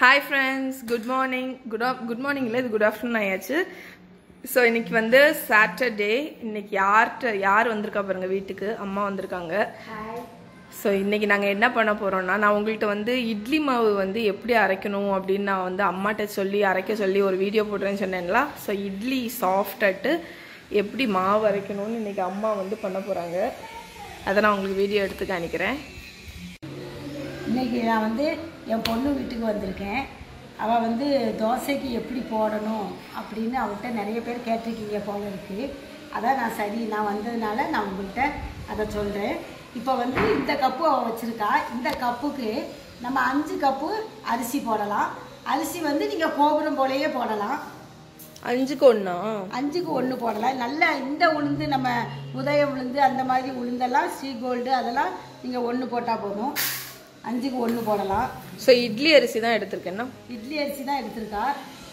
Hi friends good morning good good morning இல்லை இது good afternoon ஆயாச்சு ஸோ இன்னைக்கு வந்து சாட்டர்டே இன்னைக்கு யார்கிட்ட யார் வந்திருக்கா பாருங்க வீட்டுக்கு அம்மா வந்திருக்காங்க ஸோ இன்னைக்கு நாங்கள் என்ன பண்ண போகிறோம்னா நான் உங்கள்கிட்ட வந்து இட்லி மாவு வந்து எப்படி அரைக்கணும் அப்படின்னு நான் வந்து அம்மாட்ட சொல்லி அரைக்க சொல்லி ஒரு வீடியோ போடுறேன்னு சொன்னேன்ல ஸோ இட்லி சாஃப்டாட்டு எப்படி மாவு அரைக்கணும்னு இன்னைக்கு அம்மா வந்து பண்ண போகிறாங்க அதை நான் உங்களுக்கு வீடியோ எடுத்து காணிக்கிறேன் இன்னைக்கு நான் வந்து என் பொண்ணு வீட்டுக்கு வந்திருக்கேன் அவள் வந்து தோசைக்கு எப்படி போடணும் அப்படின்னு அவள்கிட்ட நிறைய பேர் கேட்டிருக்கீங்க போல இருக்கு அதான் நான் சரி நான் வந்ததுனால நான் உங்கள்கிட்ட அதை சொல்கிறேன் இப்போ வந்து இந்த கப்பு அவள் வச்சுருக்கா இந்த கப்புக்கு நம்ம அஞ்சு கப்பு அரிசி போடலாம் அரிசி வந்து நீங்கள் கோபுரம் போலயே போடலாம் அஞ்சுக்கு ஒன்றா அஞ்சுக்கு ஒன்று போடலாம் நல்ல இந்த உளுந்து நம்ம உதய உளுந்து அந்த மாதிரி உளுந்தெல்லாம் ஸ்ரீ கோல்டு அதெல்லாம் நீங்கள் ஒன்று போட்டால் போதும் அஞ்சுக்கு ஒன்று போடலாம் ஸோ இட்லி அரிசி தான் எடுத்திருக்கேன்னா இட்லி அரிசி தான் எடுத்திருக்கா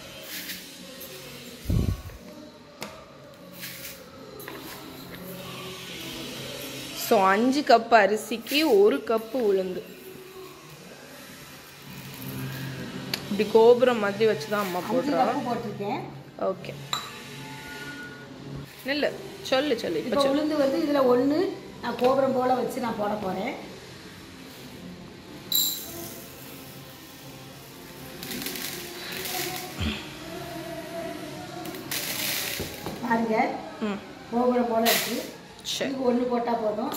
ஸோ அஞ்சு கப் அரிசிக்கு ஒரு கப்பு உளுந்து இப்படி கோபுரம் மாதிரி வச்சு தான் அம்மா அஞ்சு போடுறா கப்பு போட்டிருக்கேன் ஓகே இல்லை சொல்லு சொல்லு இப்போ இப்போ உளுந்து வந்து இதில் ஒன்று நான் கோபுரம் போல வச்சு நான் போட போகிறேன் பாருங்க ம் கோபுரம் போல இருக்கு சரி இதுக்கு ஒன்று போட்டால் போதும்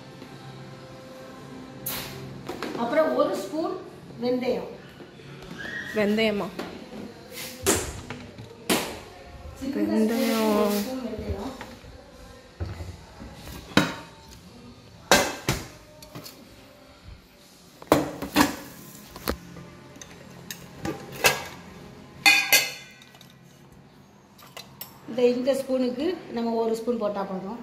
அப்புறம் ஒரு ஸ்பூன் வெந்தயம் வெந்தயமா சின்ன வெந்தயம். ஒரு ஸ்பூன் வெந்தயம் இந்த இந்த ஸ்பூனுக்கு நம்ம ஒரு ஸ்பூன் போட்டால் போதும்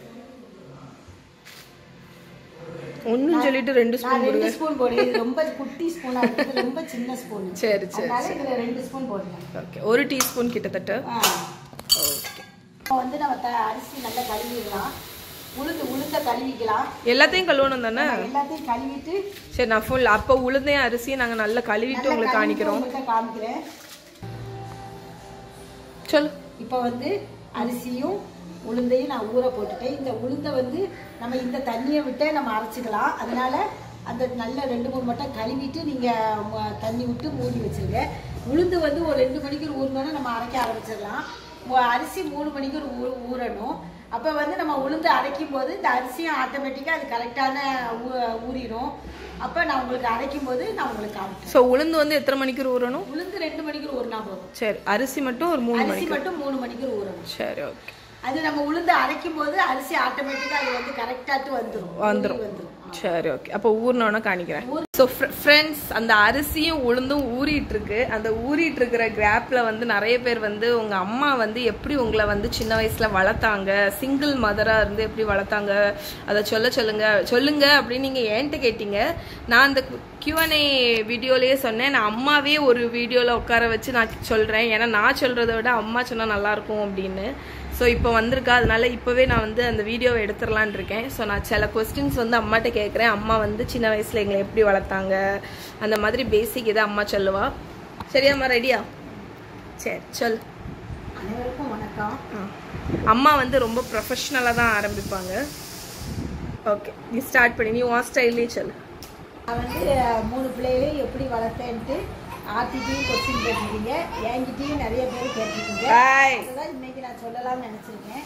ஒன்றும் சொல்லிட்டு ரெண்டு நான் ஸ்பூன் ரெண்டு ஸ்பூன் போடுறேன் இது ரொம்ப குட்டி ஸ்பூனா இருக்குது ரொம்ப சின்ன ஸ்பூன் சரி சரி அதனால இதுல ரெண்டு ஸ்பூன் போடுறேன் ஓகே ஒரு டீஸ்பூன் கிட்டத்தட்ட ஆ. ஓகே இப்போ வந்து நம்ம த அரிசி நல்லா கழுவிடலாம் உளுந்து உளுந்த கழுவிக்கலாம் எல்லாத்தையும் கழுவணும் தானே நம்ம எல்லாத்தையும் கழுவிட்டு சரி நான் ஃபுல் அப்போ உளுந்தையும் அரிசியும் நாங்கள் நல்லா கழுவிட்டு நல்லா உங்களுக்கு கழுவிட்டு காணிக்கிறோம் உங்கள்கிட்ட காமிக்கிறேன் சொல்லு இப்போ வந்து அரிசியும் உளுந்தையும் நான் ஊற போட்டுட்டேன் இந்த உளுந்தை வந்து நம்ம இந்த தண்ணியை விட்டே நம்ம அரைச்சிக்கலாம் அதனால அந்த நல்ல ரெண்டு மூணு மட்டும் கழுவிட்டு நீங்கள் தண்ணி விட்டு மூடி வச்சிருங்க உளுந்து வந்து ஒரு ரெண்டு மணிக்கு ஊறினோன்னா நம்ம அரைக்க ஆரம்பிச்சிடலாம் மு- அரிசி மூணு மணிக்கு ஊ ஊறணும் அப்போ வந்து நம்ம உளுந்து அரைக்கும் போது இந்த அரிசியும் ஆட்டோமேட்டிக்காக அது கரெக்டான ஊ ஊறிடும் அப்போ நான் உங்களுக்கு அரைக்கும் போது நான் உங்களுக்கு காமிக்கிறேன் ஸோ உளுந்து வந்து எத்தனை மணிக்கு ஊறணும் உளுந்து ரெண்டு மணிக்கு ஊறினா போதும் சரி அரிசி மட்டும் ஒரு மூணு அரிசி மணிக்கு மட்டும் மூணு மணிக்கு ஊறணும் சரி ஓகே அது நம்ம உளுந்து அரைக்கும் போது அரிசி ஆட்டோமேட்டிக்கா அது வந்து கரெக்டாட்டு வந்துரும் வந்துரும். ஊறி வந்துரும் சரி ஓகே அப்போ ஊறினோன்னா காணிக்கிறேன் ஸோ ஃப்ரெண்ட்ஸ் அந்த அரிசியும் உளுந்தும் ஊறிட்டு இருக்கு அந்த ஊறிட்டு இருக்கிற கேப்ல வந்து நிறைய பேர் வந்து உங்க அம்மா வந்து எப்படி உங்களை வந்து சின்ன வயசுல வளர்த்தாங்க சிங்கிள் மதரா இருந்து எப்படி வளர்த்தாங்க அதை சொல்ல சொல்லுங்க சொல்லுங்க அப்படின்னு நீங்க ஏன்ட்டு கேட்டீங்க நான் அந்த கியூஎன்ஏ வீடியோலயே சொன்னேன் நான் அம்மாவே ஒரு வீடியோல உட்கார வச்சு நான் சொல்றேன் ஏன்னா நான் சொல்றதை விட அம்மா சொன்னா நல்லா இருக்கும் அப்படின்னு ஸோ இப்போ வந்திருக்கா அதனால இப்போவே நான் வந்து அந்த வீடியோவை எடுத்துடலான் இருக்கேன் ஸோ நான் சில கொஸ்டின்ஸ் வந்து அம்மாட்ட கேட்குறேன் அம்மா வந்து சின்ன வயசில் எங்களை எப்படி வளர்த்தாங்க அந்த மாதிரி பேசிக் இதை அம்மா சொல்லுவா சரியாம்மா ரெடியா சரி சொல் அனைவருக்கும் வணக்கம் ஆ. அம்மா வந்து ரொம்ப ப்ரொஃபஷ்னலாக தான் ஆரம்பிப்பாங்க ஓகே நீ ஸ்டார்ட் பண்ணி நீ உன் ஸ்டைல்லே சொல்லு நான் வந்து அஹ், மூணு பிள்ளைகளையும் எப்படி வளர்த்தேன்ட்டு ஆர்டிட்டையும் கொஸ்டின் கேட்டிருக்கீங்க என்கிட்டயும் நிறைய பேர் கேட்டிருக்கீங்க பாய் அதுதான் இன்னைக்கு நான் சொல்லலாம்னு நினைச்சிருக்கேன்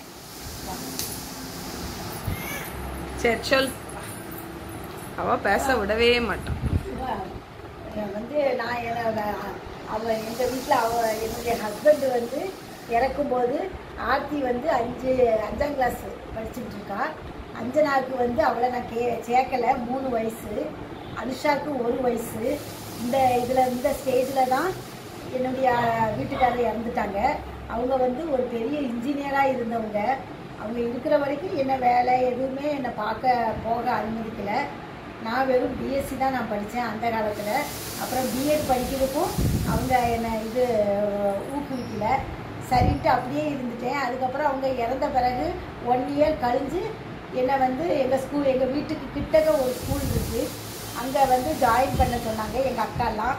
சரி சொல் அவ பேச விடவே மாட்டான் அஹ் வந்து நான் என்னோட அவ எங்கள் வீட்டில் அவ என்னுடைய ஹஸ்பண்ட் வந்து இறக்கும்போது ஆர்த்தி வந்து அஞ்சு அஞ்சாம் கிளாஸ் படிச்சுட்டு இருக்கா அஞ்சனாவுக்கு வந்து அவளை நான் கே சேர்க்கலை மூணு வயசு அனுஷாவுக்கு ஒரு வயசு இந்த இதில் இந்த ஸ்டேஜில் தான் என்னுடைய வீட்டுக்காரர் இறந்துட்டாங்க அவங்க வந்து ஒரு பெரிய இன்ஜினியராக இருந்தவங்க அவங்க இருக்கிற வரைக்கும் என்ன வேலை எதுவுமே என்னை பார்க்க போக அனுமதிக்கலை நான் வெறும் பிஎஸ்சி தான் நான் படித்தேன் அந்த காலத்தில் அப்புறம் பிஎட் படிக்கிறதுக்கும் அவங்க என்னை இது ஊக்குவிக்கல சரின்ட்டு அப்படியே இருந்துட்டேன் அதுக்கப்புறம் அவங்க இறந்த பிறகு ஒன் இயர் கழிஞ்சு என்னை வந்து எங்கள் ஸ்கூல் எங்கள் வீட்டுக்கு கிட்டக்க ஒரு ஸ்கூல் இருக்குது அங்கே வந்து ஜாயின் பண்ண சொன்னாங்க எங்கள் அக்காலாம்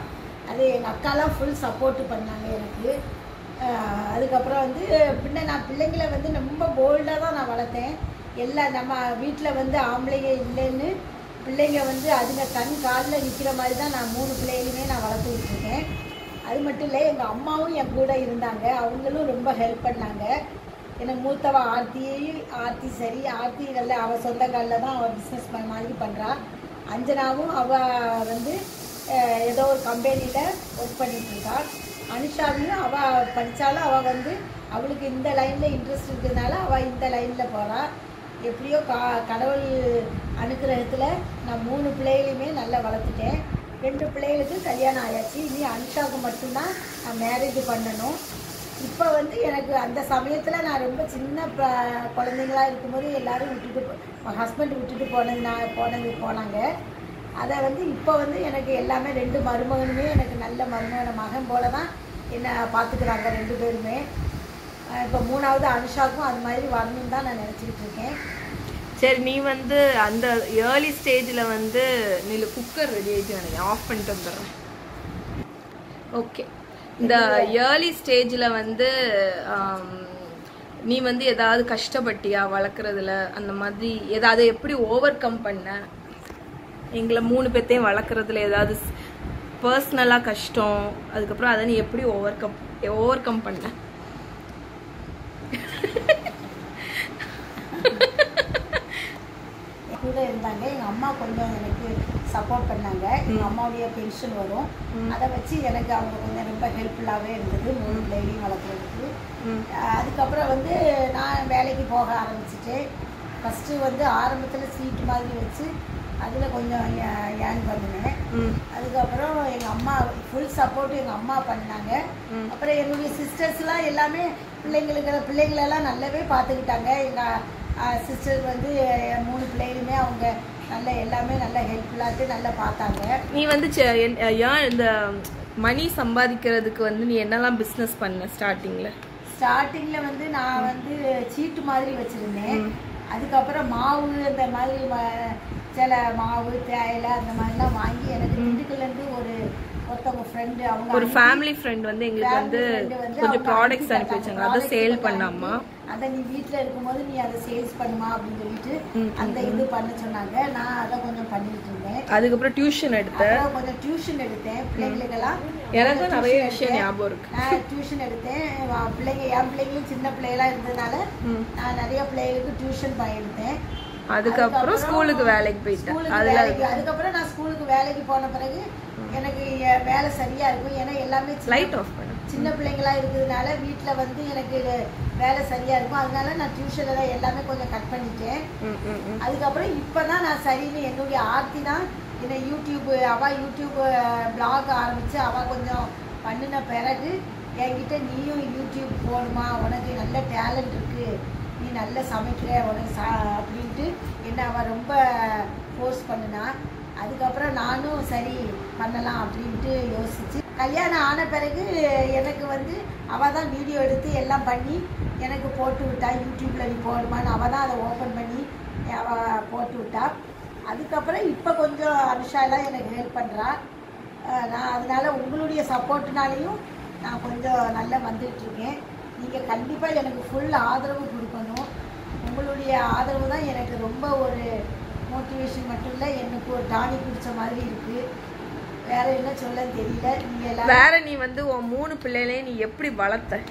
அது எங்கள் அக்காலாம் ஃபுல் சப்போர்ட் பண்ணாங்க எனக்கு அஹ் அதுக்கப்புறம் வந்து பின்ன நான் பிள்ளைங்களை வந்து ரொம்ப போல்டாக தான் நான் வளர்த்தேன் எல்லாம் நம்ம வீட்டில் வந்து ஆம்பளைங்க இல்லைன்னு பிள்ளைங்க வந்து அதுங்க கண் காலில் நிற்கிற மாதிரி தான் நான் மூணு பிள்ளைகளுமே நான் வளர்த்துக்கிட்டு இருக்கேன் அது மட்டும் இல்லை எங்கள் அம்மாவும் என் கூட இருந்தாங்க அவங்களும் ரொம்ப ஹெல்ப் பண்ணாங்க எனக்கு மூத்தவ ஆர்த்தி ஆர்த்தி சரி ஆர்த்தி நல்ல அவள் சொந்த காலில் தான் அவள் பிஸ்னஸ் மாதிரி பண்ணுறா அஞ்சனாவும் அவள் வந்து அஹ், ஏதோ ஒரு கம்பெனியில் ஒர்க் பண்ணிட்டு இருக்கா அனுஷாவையும் அவள் படித்தாலும் அவள் வந்து அவளுக்கு இந்த லைனில் இன்ட்ரெஸ்ட் இருக்கிறதுனால அவள் இந்த லைனில் போகிறா எப்படியோ கா கடவுள் அனுக்கிரகத்தில் நான் மூணு பிள்ளைகளையுமே நல்லா வளர்த்துட்டேன் ரெண்டு பிள்ளைகளுக்கு கல்யாணம் ஆயாச்சு இனி அனுஷாவுக்கு மட்டும்தான் நான் மேரேஜ் பண்ணணும் இப்போ வந்து எனக்கு அந்த சமயத்தில் நான் ரொம்ப சின்ன ப குழந்தைங்களா இருக்கும்போது எல்லாரும் விட்டுட்டு ஹஸ்பண்ட் விட்டுட்டு போனது நான் போனது போனாங்க அதை வந்து இப்போ வந்து எனக்கு எல்லாமே ரெண்டு மருமகனுமே எனக்கு நல்ல மருமகன மகன் போல தான் என்னை பார்த்துக்கிறாங்க ரெண்டு பேருமே அஹ் இப்போ மூணாவது அனுஷாவுக்கும் அது மாதிரி வரணும்னு தான் நான் நினச்சிக்கிட்டு இருக்கேன் சரி நீ வந்து அந்த ஏர்லி ஸ்டேஜில் வந்து நீ குக்கர் ரெடி ஆகிட்டு நினைக்கிறேன் ஆஃப் பண்ணிட்டு வந்துடுறேன் ஓகே இந்த ஏர்லி ஸ்டேஜில் வந்து ஆம், நீ வந்து ஏதாவது கஷ்டப்பட்டியா வளர்க்குறதுல அந்த மாதிரி ஏதாவது எப்படி ஓவர் கம் பண்ண எங்களை மூணு பேர்த்தையும் வளர்க்குறதுல ஏதாவது பர்சனலாக கஷ்டம் அதுக்கப்புறம் அதை நீ எப்படி ஓவர் கம் ஓவர் கம் பண்ண கூட இருந்தாங்க எங்கள் அம்மா கொஞ்சம் எனக்கு சப்போர்ட் பண்ணாங்க எங்கள் அம்மாவுடைய பென்ஷன் வரும் அதை வச்சு எனக்கு அவங்க கொஞ்சம் ரொம்ப ஹெல்ப்ஃபுல்லாகவே இருந்தது மூணு பிள்ளைகளையும் வளர்க்குறதுக்கு ம் அஹ் அதுக்கப்புறம் வந்து நான் வேலைக்கு போக ஆரம்பிச்சிட்டேன் ஃபஸ்ட்டு வந்து ஆரம்பத்தில் சீட்டு மாதிரி வச்சு அதில் கொஞ்சம் ஏர்ன் பண்ணினேன் ம் அதுக்கப்புறம் எங்கள் அம்மா ஃபுல் சப்போர்ட் எங்கள் அம்மா பண்ணாங்க ம். அப்புறம் என்னுடைய சிஸ்டர்ஸ்லாம் எல்லாமே பிள்ளைங்களுக்கு பிள்ளைங்களெல்லாம் நல்லாவே பார்த்துக்கிட்டாங்க எங்கள் சிஸ்டர் வந்து என் மூணு பிள்ளைகளுமே அவங்க நல்ல எல்லாமே நல்ல ஹெல்ப்ஃபுல்லாக நல்லா பார்த்தாங்க நீ வந்து செ- என்- ஏன் இந்த மணி சம்பாதிக்கிறதுக்கு வந்து நீ என்னெல்லாம் பிஸ்னஸ் பண்ண ஸ்டார்டிங்கில் ஸ்டார்டிங்கில் வந்து நான் வந்து சீட்டு மாதிரி வச்சுருந்தேன் அதுக்கப்புறம் மாவு அந்த மாதிரி ம- சில மாவு தேயிலை அந்த மாதிரிலாம் வாங்கி எனக்கு திண்டுக்கல்லேருந்து ஒரு ஒருத்தவங்க ஃப்ரெண்டு அவங்க ஒரு அனுப்பி- ஃபேமிலி ஃப்ரெண்ட் வந்து எங்களுக்கு வந்து family friend வந்து கொஞ்சம் அவங்க ப்ராடக்ட்ஸ் அனுப்பி அனுப்பி வச்சாங்க தந்தாங்க. அதை products சேல் எனக்கு பண்ணாமா அனுப்பி, அதை நீ வீட்டில் இருக்கும்போது நீ அதை சேல்ஸ் பண்ணுமா அப்படின்னு சொல்லிட்டு ம், அந்த இது பண்ண சொன்னாங்க நான் அதை கொஞ்சம் பண்ணிட்டு இருந்தேன் அதுக்கப்புறம் டியூஷன் எடுத்த அப்புறம் கொஞ்சம் டியூஷன் எடுத்தேன் பிள்ளைங்களுக்கெல்லாம் எனக்கும் கொஞ்சம் நிறைய tuition விஷயம் எடுத்தேன். ஞாபகம் இருக்கு நான் டியூஷன் எடுத்தேன் வா- பிள்ளைங்க என் பிள்ளைங்களும் சின்ன பிள்ளைகளா இருந்ததுனால ம். நான் நிறைய பிள்ளைகளுக்கு டியூஷன் எடுத்தேன் அதுக்கப்புறம் ஸ்கூலுக்கு வேலைக்கு போயிட்டேன் ஸ்கூலுக்கு அதுல வேலைக்கு அதுக்கப்புறம் நான் ஸ்கூலுக்கு வேலைக்கு போன பிறகு எனக்கு எ- வேலை சரியா இருக்கும் ஏன்னா எல்லாமே சின்ன- லைட் ஆஃப் பண்ணு சின்ன பிள்ளைங்களா இருக்கிறதுனால வீட்டில் வந்து எனக்கு வேலை சரியா இருக்கும் அதனால நான் டியூஷனில் தான் எல்லாமே கொஞ்சம் கட் பண்ணிட்டேன் ம் ம் ம் அதுக்கப்புறம் இப்போ தான் நான் சரின்னு என்னுடைய ஆர்த்தி தான் என்னை யூடியூப் அவள் யூடியூப் பிளாக் ஆரம்பித்து அவள் கொஞ்சம் பண்ணின பிறகு என்கிட்ட நீயும் யூடியூப் போடுமா உனக்கு நல்ல டேலண்ட் இருக்குது நீ நல்லா சமைக்கிற உனக்கு சா அப்படின்ட்டு என்னை அவள் ரொம்ப ஃபோர்ஸ் பண்ணினா அதுக்கப்புறம் நானும் சரி பண்ணலாம் அப்படின்ட்டு யோசிச்சு கல்யாணம் ஆன பிறகு எனக்கு வந்து அவள் தான் வீடியோ எடுத்து எல்லாம் பண்ணி எனக்கு போட்டு விட்டா யூடியூப்பில் நீ போடுமான்னு அவள் தான் அதை ஓப்பன் பண்ணி அவள் போட்டு விட்டா அதுக்கப்புறம் இப்போ கொஞ்சம் அனுஷாலாம் எனக்கு ஹெல்ப் பண்ணுறா நான் அதனால உங்களுடைய சப்போர்ட்னாலையும் நான் கொஞ்சம் நல்லா வந்துட்டு இருக்கேன் நீங்கள் கண்டிப்பாக எனக்கு ஃபுல் ஆதரவு கொடுக்கணும் உங்களுடைய ஆதரவு தான் எனக்கு ரொம்ப ஒரு மோட்டிவேஷன் மட்டும் இல்லை எனக்கு ஒரு டானி குடிச்ச மாதிரி இருக்குது வேற என்ன சொல்ல தெரியல நீங்கள் எல்லாரும் வேற நீ வந்து உன் மூணு பிள்ளைகளையும் நீ எப்படி வளர்த்த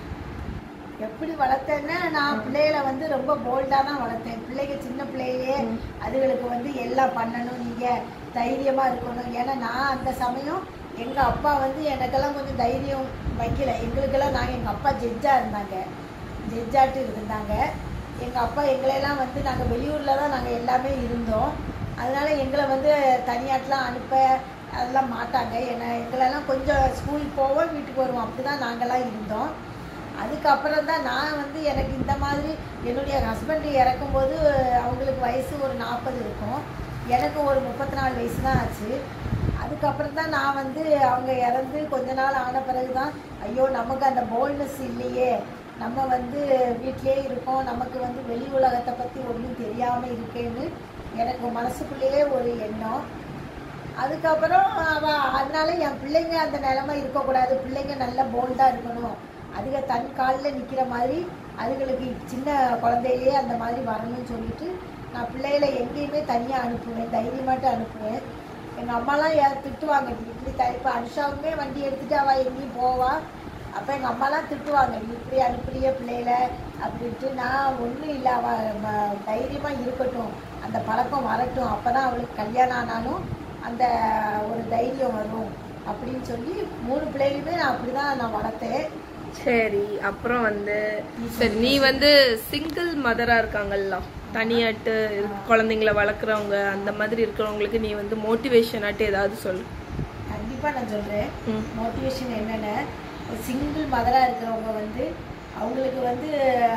எப்படி வளர்த்தேன்னா நான் பிள்ளைகளை வந்து ரொம்ப போல்டாக தான் வளர்த்தேன் பிள்ளைங்க சின்ன பிள்ளையிலே அதுகளுக்கு வந்து எல்லாம் பண்ணணும் நீங்கள் தைரியமாக இருக்கணும் ஏன்னா நான் அந்த சமயம் எங்கள் அப்பா வந்து எனக்கெல்லாம் கொஞ்சம் தைரியம் வைக்கல எங்களுக்கெல்லாம் நாங்கள் எங்கள் அப்பா ஜட்ஜாக இருந்தாங்க ஜட்ஜாட்டு இருந்தாங்க எங்கள் அப்பா எங்களையெல்லாம் வந்து நாங்கள் வெளியூரில் தான் நாங்கள் எல்லாமே இருந்தோம் அதனால எங்களை வந்து தனியாட்டெலாம் அனுப்ப அதெல்லாம் மாட்டாங்க ஏன்னா எங்களெல்லாம் கொஞ்சம் ஸ்கூல் போவோம் வீட்டுக்கு வருவோம் அப்படி தான் நாங்கள்லாம் இருந்தோம் அதுக்கப்புறம் தான் நான் வந்து எனக்கு இந்த மாதிரி என்னுடைய ஹஸ்பண்ட் இறக்கும்போது அவங்களுக்கு வயசு ஒரு நாற்பது இருக்கும் எனக்கு ஒரு முப்பத்தி நாலு வயசு தான் ஆச்சு அதுக்கப்புறம் தான் நான் வந்து அவங்க இறந்து கொஞ்ச நாள் ஆன பிறகு தான் ஐயோ நமக்கு அந்த போல்ட்னஸ் இல்லையே நம்ம வந்து வீட்டிலே இருக்கோம் நமக்கு வந்து வெளி உலகத்தை பற்றி ஒன்றும் தெரியாமல் இருக்கேன்னு எனக்கு மனசுக்குள்ளேயே ஒரு எண்ணம் அதுக்கப்புறம் அவ அதனால என் பிள்ளைங்க அந்த நிலைமை இருக்கக்கூடாது பிள்ளைங்க நல்ல போல்டாக இருக்கணும் அதுக தன் காலில் நிற்கிற மாதிரி அதுகளுக்கு சின்ன குழந்தையிலேயே அந்த மாதிரி வரணும்னு சொல்லிட்டு நான் பிள்ளைகளை எங்கேயுமே தனியாக அனுப்புவேன் தைரியமாட்டு அனுப்புவேன் எங்கள் அம்மாலாம் ஏன் திட்டுவாங்க நீ இப்படி த இப்போ அனுஷாவுமே வண்டி எடுத்துட்டு அவள் எங்கேயும் போவா அப்போ எங்கள் அம்மாலாம் திட்டுவாங்க நீ இப்படி அனுப்புறிய பிள்ளையில அப்படின்ட்டு நான் ஒன்றும் இல்லை அவள் தைரியமாக இருக்கட்டும் அந்த பழக்கம் வரட்டும் அப்போ தான் அவளுக்கு கல்யாணம் ஆனாலும் அந்த ஒரு தைரியம் வரும் அப்படின்னு சொல்லி மூணு பிள்ளைகளுமே நான் அப்படி தான் நான் வளர்த்தேன் சரி அப்புறம் வந்து சரி நீ வந்து சிங்கிள் மதரா இருக்காங்கல்ல தனியாட்டு இரு- குழந்தைங்கள வளர்க்குறவங்க அந்த மாதிரி இருக்கிறவங்களுக்கு நீ வந்து மோட்டிவேஷனாட்டு ஏதாவது சொல்லு கண்டிப்பாக நான் சொல்கிறேன் ம். மோட்டிவேஷன் என்னென்ன ஒரு சிங்கிள் மதராக இருக்கிறவங்க வந்து அவங்களுக்கு வந்து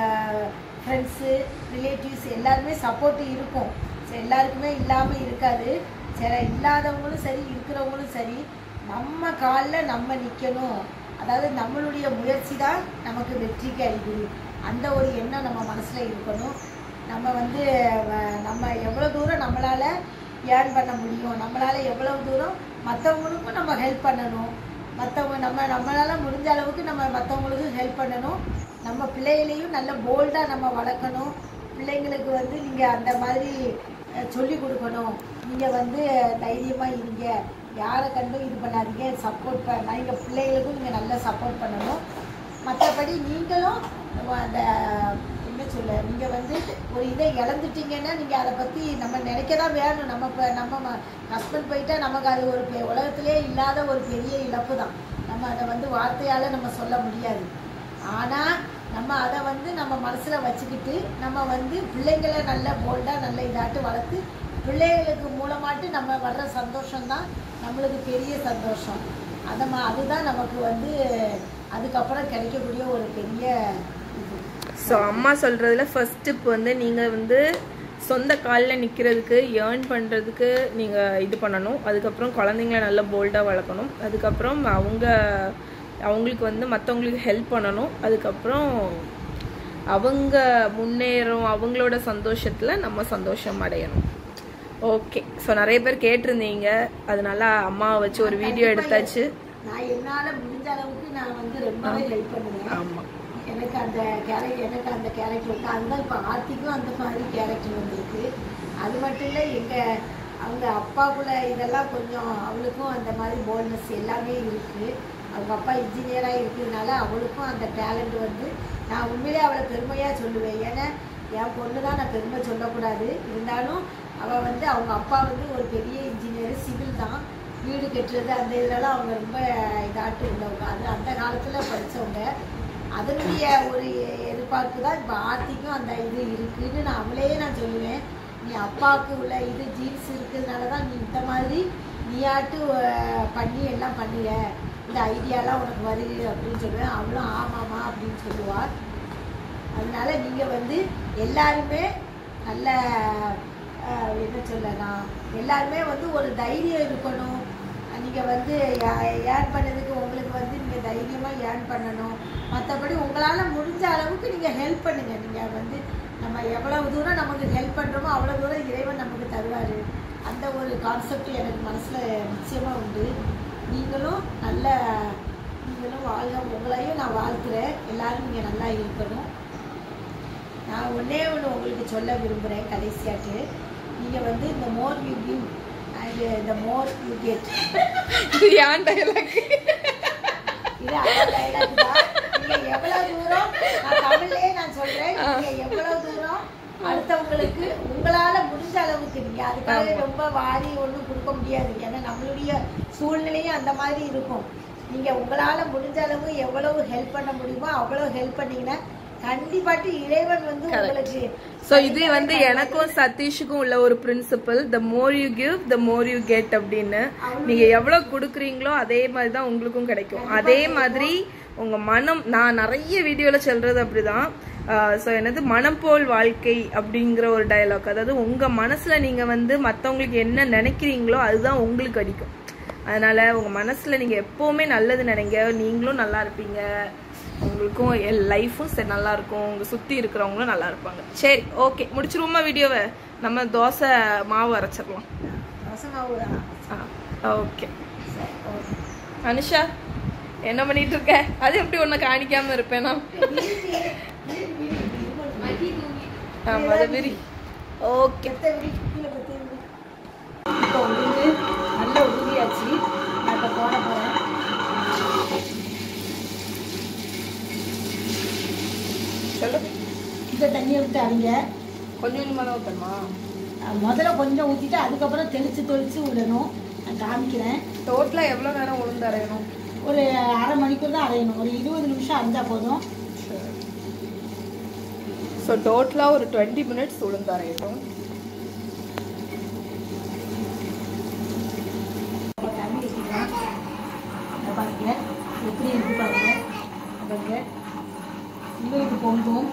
ஃப்ரெண்ட்ஸு ரிலேட்டிவ்ஸ் எல்லாருமே சப்போர்ட் இருக்கும் சரி எல்லாருக்குமே இல்லாமல் இருக்காது சில இல்லாதவங்களும் சரி இருக்கிறவங்களும் சரி நம்ம காலில் நம்ம நிற்கணும் அதாவது நம்மளுடைய முயற்சி தான் நமக்கு வெற்றிக்கு அறிகுறி அந்த ஒரு எண்ணம் நம்ம மனசில் இருக்கணும் நம்ம வந்து வ- நம்ம எவ்வளோ தூரம் நம்மளால் ஏர்ன் பண்ண முடியும் நம்மளால் எவ்வளோ தூரம் மற்றவங்களுக்கும் நம்ம ஹெல்ப் பண்ணணும் மற்றவங்க நம்ம நம்மளால் முடிஞ்ச அளவுக்கு நம்ம மற்றவங்களுக்கு ஹெல்ப் பண்ணணும் நம்ம பிள்ளைகளையும் நல்ல போல்டாக நம்ம வளர்க்கணும் பிள்ளைங்களுக்கு வந்து நீங்கள் அந்த மாதிரி சொல்லி கொடுக்கணும் நீங்கள் வந்து தைரியமாக இருங்க யாரை கண்டும் இது பண்ணாதீங்க சப்போர்ட் பண்ண எங்கள் பிள்ளைகளுக்கும் நீங்கள் நல்லா சப்போர்ட் பண்ணணும் மற்றபடி நீங்களும் நம்ம அந்த என்ன சொல்ல நீங்கள் வந்து ஒரு இதை இழந்துட்டீங்கன்னா நீங்கள் அதை பற்றி நம்ம நினைக்க தான் வேணும் நம்ம இப்போ நம்ம ஹஸ்பண்ட் போயிட்டா நமக்கு அது ஒரு பெ- உலகத்திலே இல்லாத ஒரு பெரிய இழப்பு தான் நம்ம அதை வந்து வார்த்தையால் நம்ம சொல்ல முடியாது ஆனால் நம்ம அதை வந்து நம்ம மனசில் வச்சுக்கிட்டு நம்ம வந்து பிள்ளைங்களை நல்ல போல்டாக நல்ல இதாட்டு வளர்த்து பிள்ளைகளுக்கு மூலமாட்டு நம்ம வர்ற சந்தோஷம் தான் நம்மளுக்கு பெரிய சந்தோஷம் அதை மா அதுதான் நமக்கு வந்து அதுக்கப்புறம் கிடைக்கக்கூடிய ஒரு பெரிய இது ஸோ அம்மா சொல்றதுல ஃபர்ஸ்ட் இப்போ வந்து நீங்க வந்து சொந்த காலில் நிற்கிறதுக்கு ஏர்ன் பண்ணுறதுக்கு நீங்கள் இது பண்ணணும் அதுக்கப்புறம் குழந்தைங்கள நல்லா போல்டாக வளர்க்கணும் அதுக்கப்புறம் அவங்க அவங்களுக்கு வந்து மற்றவங்களுக்கு ஹெல்ப் பண்ணணும் அதுக்கப்புறம் அவங்க முன்னேறும் அவங்களோட சந்தோஷத்தில் நம்ம சந்தோஷம் அடையணும் ஓகே ஸோ நிறைய பேர் கேட்டிருந்தீங்க அதனால அம்மாவை வச்சு ஒரு வீடியோ எடுத்தாச்சு நான் என்னால முடிஞ்ச அளவுக்கு நான் வந்து ரொம்பவே ஹெல்ப் பண்ணுவேன் ஆமாம் எனக்கு அந்த கேரக்டர் எனக்கு அந்த கேரக்டர் வந்து அதுதான் இப்போ ஆர்த்திக்கும் அந்த மாதிரி கேரக்டர் வந்திருக்கு அது மட்டும் இல்லை எங்கள் அவங்க அப்பாக்குள்ள இதெல்லாம் கொஞ்சம் அவளுக்கும் அந்த மாதிரி போல்னஸ் எல்லாமே இருக்குது அவங்க அப்பா இன்ஜினியராக இருக்கிறதுனால அவளுக்கும் அந்த டேலண்ட் வந்து நான் உண்மையிலே அவளை பெருமையாக சொல்லுவேன் ஏன்னா என் பொண்ணு தான் நான் பெருமை சொல்லக்கூடாது இருந்தாலும் அவள் வந்து அவங்க அப்பா வந்து ஒரு பெரிய இன்ஜினியர் சிவில் தான் வீடு கட்டுறது அந்த இதெல்லாம் அவங்க ரொம்ப இதாட்டு உள்ளவங்க அது அந்த காலத்தில் படித்தவங்க அதனுடைய ஒரு எதிர்பார்ப்பு தான் இப்போ ஆர்த்திக்கும் அந்த இது இருக்குன்னு நான் அவளையே நான் சொல்லுவேன் நீ அப்பாவுக்கு உள்ள இது ஜீன்ஸ் இருக்கிறதுனால தான் நீ இந்த மாதிரி நீயாட்டு அஹ், பண்ணி எல்லாம் பண்ணுற இந்த ஐடியாலாம் உனக்கு வருது அப்படின்னு சொல்லுவேன் அவளும் ஆமாம்மா அப்படின்னு சொல்லுவாள் அதனால நீங்கள் வந்து எல்லாருமே நல்ல அஹ், என்ன சொல்லலாம் எல்லாருமே வந்து ஒரு தைரியம் இருக்கணும் நீங்கள் வந்து ஏர்ன் பண்ணதுக்கு உங்களுக்கு வந்து நீங்கள் தைரியமாக ஏர்ன் பண்ணணும் மற்றபடி உங்களால் முடிஞ்ச அளவுக்கு நீங்கள் ஹெல்ப் பண்ணுங்கள் நீங்கள் வந்து நம்ம எவ்வளவு தூரம் நமக்கு ஹெல்ப் பண்ணுறோமோ அவ்வளோ தூரம் இறைவன் நமக்கு தருவார் அந்த ஒரு கான்செப்ட் எனக்கு மனசில் நிச்சயமாக உண்டு நீங்களும் நல்ல நீங்களும் வாழ்க உங்களையும் நான் வாழ்த்துறேன் எல்லாரும் நீங்கள் நல்லா இருக்கணும் நான் ஒன்றே ஒன்று உங்களுக்கு சொல்ல விரும்புகிறேன் கடைசியாட்டு நீங்கள் வந்து இந்த மோர் யூ கிவ் அண்ட் இந்த மோர் யூ கெட் இது ஏன் டைலாக் இது அந்த dialogue தான் நீங்க எவ்வளவு தூரம் நான் தமிழ்லயே நான் சொல்றேன் நீங்க எவ்வளவு தூரம் அடுத்தவங்களுக்கு உங்களால முடிஞ்ச அளவுக்கு நீங்க அதுக்காக ரொம்ப வாரி ஒண்ணும் கொடுக்க முடியாது ஏன்னா நம்மளுடைய சூழ்நிலையும் அந்த மாதிரி இருக்கும் நீங்க உங்களால முடிஞ்ச அளவு எவ்வளவு ஹெல்ப் பண்ண முடியுமோ அவ்வளவு ஹெல்ப் பண்ணீங்கன்னா கண்டிப்பாட்டு இறைவன் வந்து உங்களுக்கு ஸோ இது வந்து எனக்கும் சதீஷுக்கும் உள்ள ஒரு principal the more you give the more you get அப்படின்னு நீங்க எவ்வளவு கொடுக்குறீங்களோ அதே மாதிரி தான் உங்களுக்கும் கிடைக்கும் அதே மாதிரி உங்க மனம் நான் நிறைய வீடியோல சொல்றது அப்படிதான் ஸோ என்னது மனம் போல் வாழ்க்கை அப்படிங்கிற ஒரு டயலாக் அதாவது உங்க மனசுல நீங்க வந்து மத்தவங்களுக்கு என்ன நினைக்கிறீங்களோ அதுதான் உங்களுக்கு அடிக்கும் அதனால உங்க மனசுல நீங்க எப்பவுமே நல்லது நினைங்க நீங்களும் நல்லா இருப்பீங்க உங்களுக்கும் எல் லைஃபும் சரி நல்லா இருக்கும் உங்க சுத்தி இருக்கிறவங்களும் நல்லா இருப்பாங்க சரி ஓகே முடிச்சிருவோமா வீடியோவை நம்ம தோசை மாவு அரைச்சிடலாம் ரசமாவு ஆ ஓகே அனுஷா என்ன பண்ணிட்டு இருக்க அது எப்படி உன்னை காணிக்காம இருப்பேனா ஆமா அது விரி ஓகே இப்போ வந்து நல்ல உறுதியாச்சு நான் இப்போ போட போகிறேன் சொல்லு இந்த தண்ணியை விட்டு அடிங்க கொஞ்சம் கொஞ்சமாக தான் ஊற்றணுமா அஹ் முதல்ல கொஞ்சம் ஊற்றிட்டு அதுக்கப்புறம் தெளித்து தெளித்து விடணும் நான் காமிக்கிறேன் டோட்டலாக எவ்வளோ நேரம் உளுந்து அரையணும் ஒரு அரை மணிக்கூர் தான் அரையணும் ஒரு இருபது நிமிஷம் அரைஞ்சா போதும் ஸோ டோட்டலாக ஒரு டுவெண்ட்டி மினிட்ஸ் உளுந்து அரையட்டும் அப்ப தண்ணி ஊற்றிக்கலாம் அதை பாருங்க எப்படி இருக்கு பாருங்க அதை பாருங்க இன்னும் இது பொங்கும்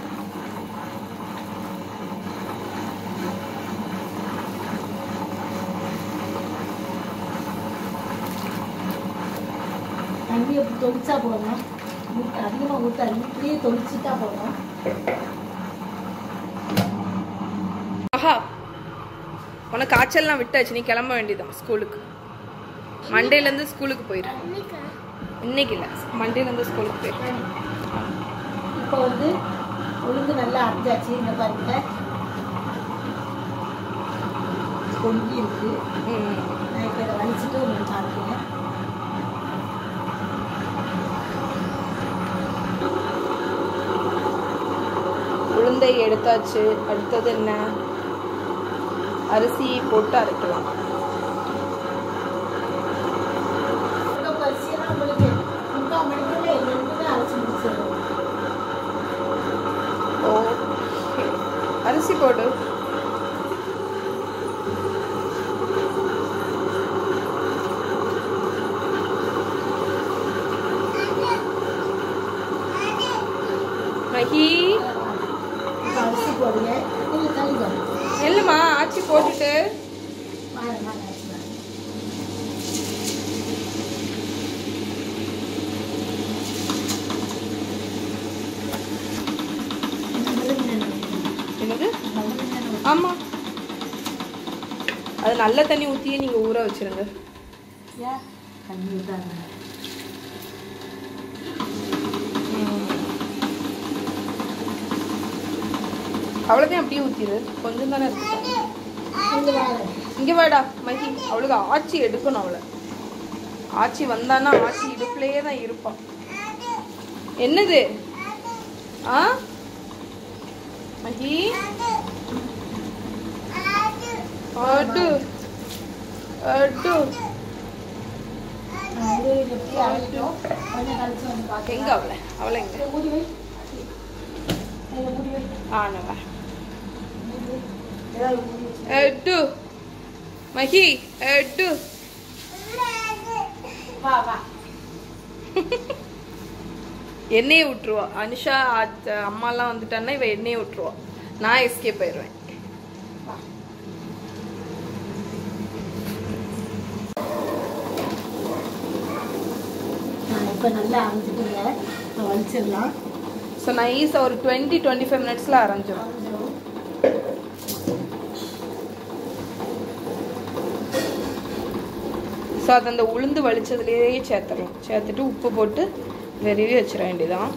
தண்ணி அப்படி தொளிச்சா போதும் ஊத்த- அதிகமா ஊற்றாது இப்படியே தொளிச்சுட்டா போதும் ஆஹா உனக்கு காய்ச்சல்லாம் விட்டாச்சு நீ கிளம்ப வேண்டியதான் ஸ்கூலுக்கு மண்டேலேருந்து ஸ்கூலுக்கு போயிரு இன்னைக்கு இல்லை மண்டேலேருந்து ஸ்கூலுக்கு போயிரு இப்போ வந்து உளுந்து நல்லா அரைஞ்சாச்சு இந்த பாருங்க பொங்கி இருக்கு ம் நான் இப்போ இதை வலிச்சுட்டு உங்களுக்கு காமிக்கிறேன் உளுந்தை எடுத்தாச்சு அடுத்தது என்ன அரிசி போட்டு அரைக்கலாம் இந்த பரிசியெல்லாம் உங்களுக்கு முக்கால் மணிக்குள்ள ரெண்டுமே அரைச்சி முடிச்சிடும் ஓ அரிசி போடு மகி இப்போ அரிசி போடுங்க கொஞ்சம் தள்ளிக்கோ இல்லைம்மா ஆச்சி போட்டுட்டு வாங்க வாங்க அரிசி வாங்க என்னது ஆமாம் அது நல்ல தண்ணி ஊற்றியே நீங்கள் ஊற வச்சிருங்க ஏன் தண்ணி ஊற்றாங்க அவ்வளோதான் அப்படியே ஊற்றிடு கொஞ்சம் தானே இருக்கு தண்ணி. இங்கே வாங்க இங்கே வாடா மகி அவளுக்கு ஆச்சி எடுக்கணும் அவளை ஆச்சி வந்தான்னா ஆச்சி இடுப்புலயே தான் இருப்பான் என்னது ஆ மகி அடு அடு இது எப்படி அரைச்சிட்டோம் கொஞ்சம் கழிச்சு வந்து பார்க்க எங்க அவளை அவளை எங்க இதை மூடி வை இதை மூடி வை ஆனவா மூடி வை. ஏதாவது மூடி வச்சு அடு மகி அடு வா வா எண்ணெயை விட்டுருவா அனுஷா அத்த- அம்மாலாம் வந்துட்டான்னா இவ எண்ணெயை விட்டுருவா நான் எஸ்கேப் ஆயிடுவேன் நான் இப்போ நல்லா அரைஞ்சிட்டுங்க இப்போ வலிச்சிடலாம் ஸோ நைஸாக ஒரு டுவெண்ட்டி டுவெண்ட்டி ஃபைவ் மினிட்ஸில் அரைஞ்சிரும் அரைஞ்சிடும் ஸோ அது அந்த உளுந்து வலிச்சதுலேயே சேர்த்துடலாம் சேர்த்துட்டு உப்பு போட்டு வெறிவி வச்சிட வேண்டியதான்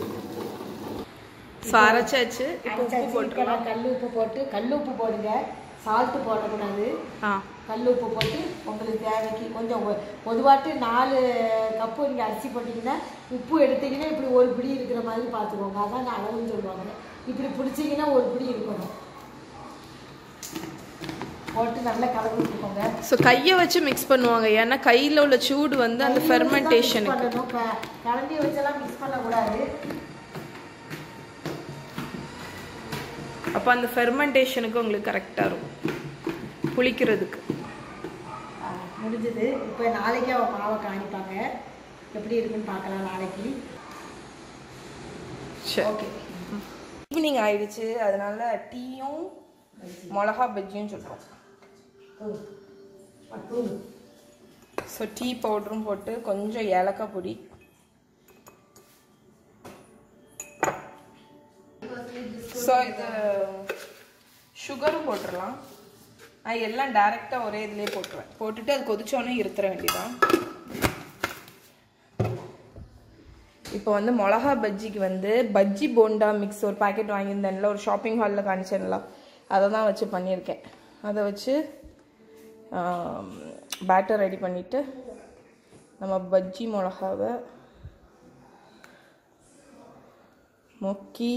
ஸோ அரைச்சாச்சு இப்போ உப்பு போட்டுருலாம் கல் உப்பு போட்டு கல் உப்பு போடுங்க சால்ட்டு போடக்கூடாது ஆ கல் உப்பு போட்டு உங்களுக்கு தேவைக்கு கொஞ்சம் ஒ- பொதுவாட்டு நாலு கப்பு நீங்கள் அரிசி போட்டிங்கன்னா உப்பு எடுத்தீங்கன்னா இப்படி ஒரு பிடி இருக்கிற மாதிரி பார்த்துக்கோங்க அதான் நான் அளவுன்னு சொல்லுவாங்க இப்படி பிடிச்சிங்கன்னா ஒரு பிடி இருக்கணும் போட்டு நல்லா கலந்து விட்டுக்கோங்க ஸோ கையை வச்சு மிக்ஸ் பண்ணுவாங்க ஏன்னா கையில் உள்ள சூடு வந்து அந்த ஃபெர்மெண்டேஷனுக்கு பண்ணணும் க- கலண்டி வச்செல்லாம் மிக்ஸ் பண்ணக்கூடாது அப்போ அந்த ஃபெர்மெண்டேஷனுக்கு உங்களுக்கு கரெக்டாக இருக்கும் புளிக்கிறதுக்கு ஆ, முடிஞ்சது இப்போ நாளைக்கு அவன் மாவை காணிப்பாங்க எப்படி இருக்குன்னு பார்க்கலாம் நாளைக்கு சரி ஓகே ஈவினிங் ஆயிடுச்சு அதனால டீயும் மிளகா பஜ்ஜியும் சொல்கிறோம் தூள் ஸோ டீ பவுடரும் போட்டு கொஞ்சம் ஏலக்காய் பொடி ஸோ இது சுகரும் போட்டுடலாம் நான் எல்லாம் டைரெக்டாக ஒரே இதுலேயே போட்டுருவேன் போட்டுட்டு அது கொதிச்சோன்னே இருத்துற வேண்டியதான் இப்போ வந்து மிளகா பஜ்ஜிக்கு வந்து பஜ்ஜி போண்டா மிக்ஸ் ஒரு பாக்கெட் வாங்கியிருந்தேன்ல ஒரு ஷாப்பிங் ஹாலில் காணிச்சேன்ல அதை தான் வச்சு பண்ணியிருக்கேன் அதை வச்சு பேட்டர் ரெடி பண்ணிவிட்டு நம்ம பஜ்ஜி மிளகாவை முக்கி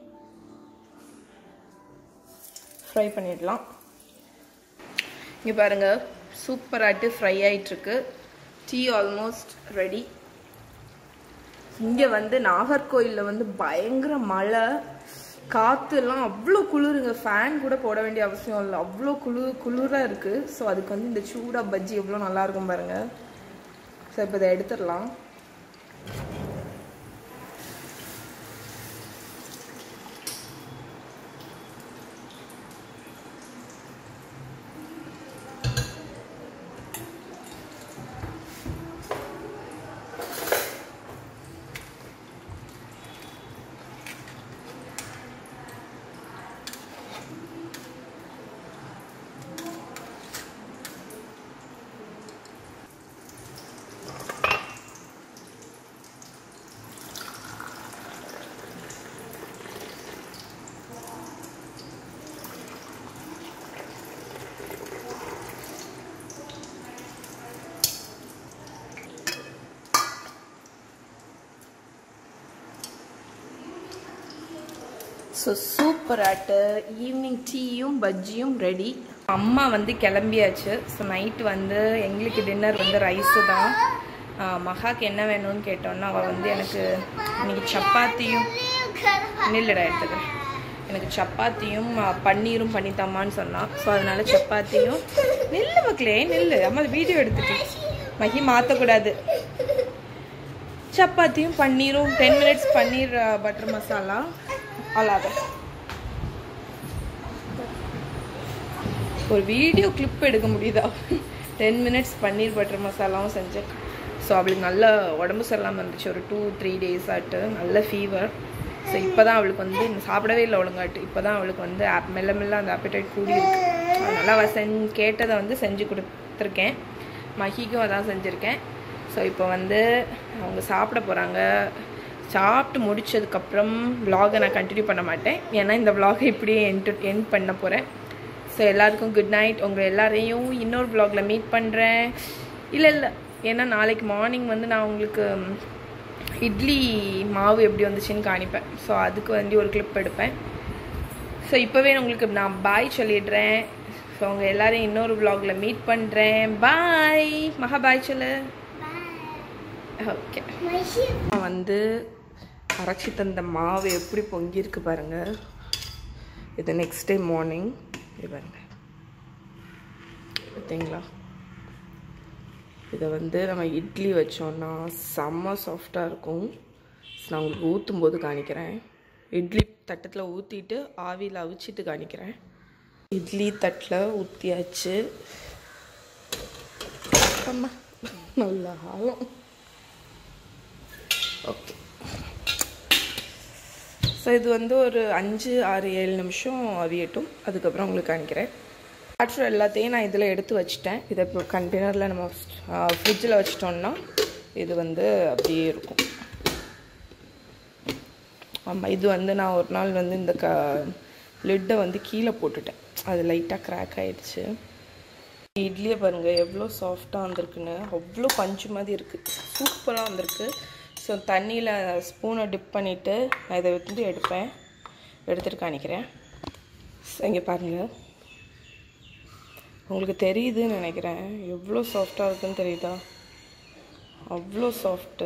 ஃப்ரை பண்ணிடலாம் இங்கே பாருங்கள் சூப்பராட்டு ஃப்ரை ஆயிட்டிருக்கு டீ ஆல்மோஸ்ட் ரெடி இங்கே வந்து நாகர்கோயிலில் வந்து பயங்கர மழை காற்றுலாம் அவ்வளோ குளிருங்க ஃபேன் கூட போட வேண்டிய அவசியம் இல்லை அவ்வளோ குளிர் குளிராக இருக்குது ஸோ அதுக்கு வந்து இந்த சூடாக பஜ்ஜி எவ்வளோ நல்லா இருக்கும் பாருங்க ஸோ இப்போ இதை எடுத்துடலாம் ஸோ சூப்பர் ஆட்டு ஈவினிங் டீயும் பஜ்ஜியும் ரெடி அம்மா வந்து கிளம்பியாச்சு ஸோ நைட்டு வந்து எங்களுக்கு டின்னர் வந்து ரைஸு தான் ஆஹ் மகாக்கு என்ன வேணும்னு கேட்டோன்னா அவள் வந்து எனக்கு இன்னைக்கு சப்பாத்தியும் நில்லுடா எடுத்துக்கிறேன் எனக்கு சப்பாத்தியும் ஆஹ், பன்னீரும் பண்ணித்தாமான்னு சொன்னான் ஸோ அதனால சப்பாத்தியும் நில்லு மக்களே நில்லு அம்மா வீடியோ எடுத்துட்டு மகி மாற்றக்கூடாது சப்பாத்தியும் பன்னீரும் ten minutes paneer butter masala அல்லாத ஒரு வீடியோ கிளிப் எடுக்க முடியுதா டென் மினிட்ஸ் பன்னீர் பட்டர் மசாலாவும் செஞ்சேன் ஸோ அவளுக்கு நல்ல உடம்பு சரியில்லாமல் இருந்துச்சு ஒரு டூ த்ரீ டேஸ் ஆட்டு நல்ல ஃபீவர் ஸோ இப்போ தான் அவளுக்கு வந்து இன்னும் சாப்பிடவே இல்லை ஒழுங்காட்டு இப்போ தான் அவளுக்கு வந்து ஆப் மெல்ல மெல்ல அந்த appetite கூடி இருக்கு அதனால் அவள் செஞ் கேட்டதை வந்து செஞ்சு கொடுத்துருக்கேன் மகிக்கும் அதான் செஞ்சுருக்கேன் ஸோ இப்போ வந்து அவங்க சாப்பிட போகிறாங்க சாப்பிட்டு முடிச்சதுக்கப்புறம் vlog-அ நான் கண்டினியூ பண்ண மாட்டேன் ஏன்னா இந்த vlog-அ இப்படியே என்ட் எண்ட் பண்ண போகிறேன் ஸோ எல்லாருக்கும் குட் நைட் உங்கள் எல்லாரையும் இன்னொரு vlog-ல மீட் பண்ணுறேன் இல்லை இல்லை ஏன்னா நாளைக்கு மார்னிங் வந்து நான் உங்களுக்கு ம், இட்லி மாவு எப்படி வந்துச்சுன்னு காணிப்பேன் ஸோ அதுக்கு வந்து ஒரு கிளிப் எடுப்பேன் ஸோ இப்போவே உங்களுக்கு நான் பாய் சொல்லிடுறேன் ஸோ உங்கள் எல்லாரையும் இன்னொரு vlog-ல மீட் பண்ணுறேன் பாய் மகா பாய் சொல்லு ஓகே வந்து அரைச்சி தந்த மாவு எப்படி பொங்கியிருக்கு பாருங்க இது நெக்ஸ்ட் டே மார்னிங் இது பாருங்க பார்த்தீங்களா இதை வந்து நம்ம இட்லி வச்சோன்னா செம்ம சாஃப்டாக இருக்கும் So, நான் உங்களுக்கு ஊற்றும் போது காணிக்கிறேன் இட்லி தட்டத்தில் ஊற்றிட்டு ஆவியில் அவிச்சிட்டு காணிக்கிறேன் இட்லி தட்டில் ஊற்றியாச்சு அம்மா நல்லா ஆகும் ஓகே ஸோ இது வந்து ஒரு அஞ்சு ஆறு ஏழு நிமிஷம் அவியட்டும் அதுக்கப்புறம் உங்களுக்கு காணிக்கிறேன் வாட்டர் எல்லாத்தையும் நான் இதில் எடுத்து வச்சிட்டேன் இதை இப்போ கண்டெய்னரில் நம்ம ஃப்ரிட்ஜில் வச்சிட்டோம்னா இது வந்து அப்படியே இருக்கும் ஆமாம் இது வந்து நான் ஒரு நாள் வந்து இந்த க லிட்டை வந்து கீழே போட்டுட்டேன் அது லைட்டாக கிராக் ஆயிடுச்சு இட்லியை பாருங்கள் எவ்வளோ சாஃப்டாக வந்திருக்குன்னு அவ்வளோ பஞ்சு மாதிரி இருக்குது சூப்பராக வந்திருக்கு ஸோ தண்ணியில் ஸ்பூனை டிப் பண்ணிவிட்டு நான் இதை வந்து எடுப்பேன் எடுத்துட்டு காணிக்கிறேன் இங்கே பாருங்கள் உங்களுக்கு தெரியுதுன்னு நினைக்கிறேன் எவ்வளோ சாஃப்டாக இருக்குன்னு தெரியுதா அவ்வளோ சாஃப்ட்டு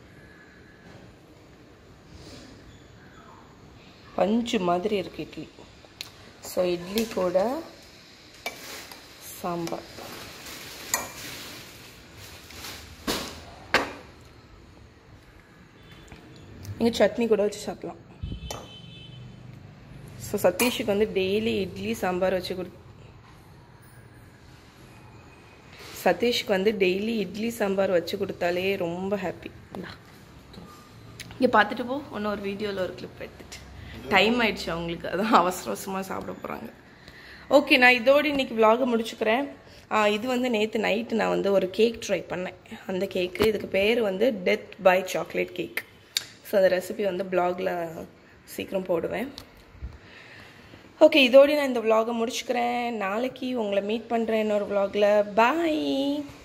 பஞ்சு மாதிரி இருக்குது இட்லி ஸோ இட்லி கூட சாம்பார் நீங்கள் சட்னி கூட வச்சு சாப்பிடலாம் ஸோ சதீஷுக்கு வந்து டெய்லி இட்லி சாம்பார் வச்சு கொடு சதீஷ்க்கு வந்து டெய்லி இட்லி சாம்பார் வச்சு கொடுத்தாலே ரொம்ப ஹாப்பி இங்கே பார்த்துட்டு போ இன்னும் ஒரு வீடியோவில் ஒரு கிளிப் எடுத்துட்டு டைம் ஆயிடுச்சு அவங்களுக்கு அதான் அவசர அவசரமாக சாப்பிட போகிறாங்க ஓகே நான் இதோடு இன்னைக்கு vlog முடிச்சுக்கிறேன் ஆ, இது வந்து நேற்று நைட்டு நான் வந்து ஒரு கேக் ட்ரை பண்ணேன் அந்த கேக்கு இதுக்கு பேர் வந்து death by chocolate cake so அந்த ரெசிபி வந்து பிளாகில் சீக்கிரம் போடுவேன் ஓகே இதோடு நான் இந்த vlog-அ முடிச்சுக்கிறேன் நாளைக்கு உங்களை மீட் பண்ணுறேன் இன்னொரு vlog-ல பாய்